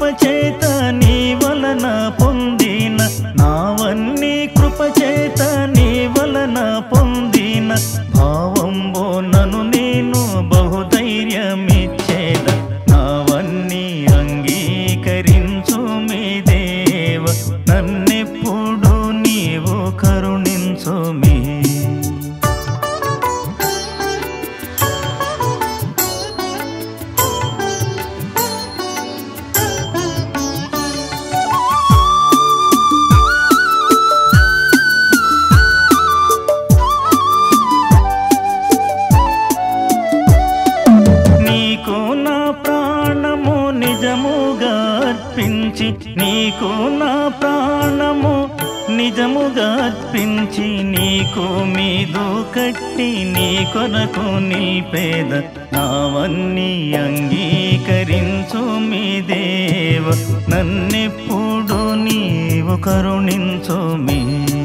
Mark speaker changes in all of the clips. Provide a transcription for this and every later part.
Speaker 1: కృపచేత నీ వలన పొందిన నావన్నీ కృపచేత నీ వలన పొందిన భావంబో నను నేను బహుధైర్యమిచ్చేద నావన్నీ అంగీకరించు మీ దేవ నన్నెప్పుడు నీవు కరుణించు మీ నీకు నా ప్రాణము నిజముగా అర్పించి నీకు నా ప్రాణము నిజముగా అర్పించి నీకు మీదు కట్టి నీ కొరకు నిల్పేద నావన్నీ అంగీకరించు మీ దేవ నన్నెప్పుడు నీవు కరుణించు మీ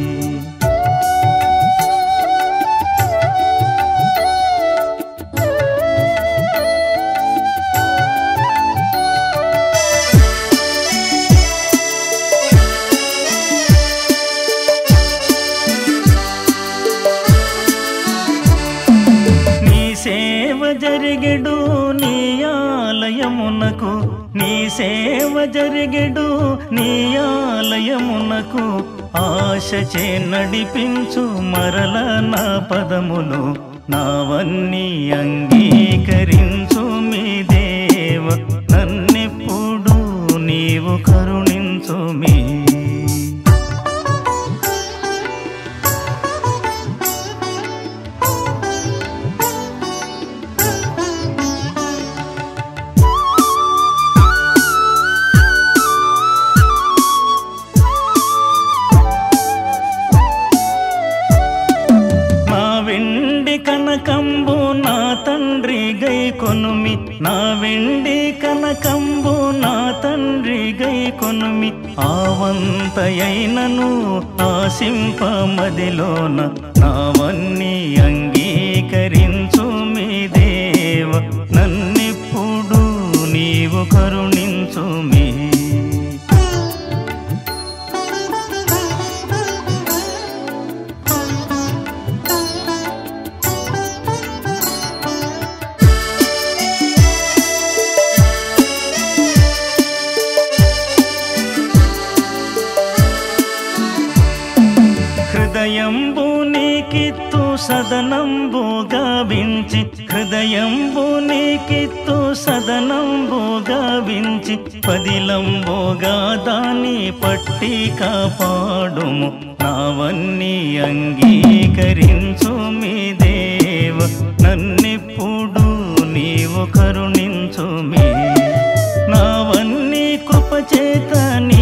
Speaker 1: నీ సేవ జరిగెడు నీ ఆలయమునకు నీ సేవ జరిగెడు నీ ఆలయమునకు ఆశచే నడిపించు మరల నా పదములు నావన్నీ అంగీకరించు మీ దేవ నన్నెప్పుడు నీవు కరుణించు మీ నా వెండి కనకంబు నా తండ్రి గై కొనుమి నా వెండి కనకంబు నా తండ్రి గై కొనుమి ఆవంతయైనను ఆశింప మదిలోన నావన్నీ అంగీకరించు మీ దేవ నన్నెప్పుడు నీవు కరుణించు మీ హృదయంబు నీకిత్తు సదనంబు గావించి హృదయంబు నీకిత్తు సదనంబు గావించి పదిలంబోగా దాని పట్టి కాపాడుము నావన్నీ అంగీకరించు మీ దేవ నన్నెప్పుడు నీవు కరుణించు మీ నావన్నీ కృపచేత నీ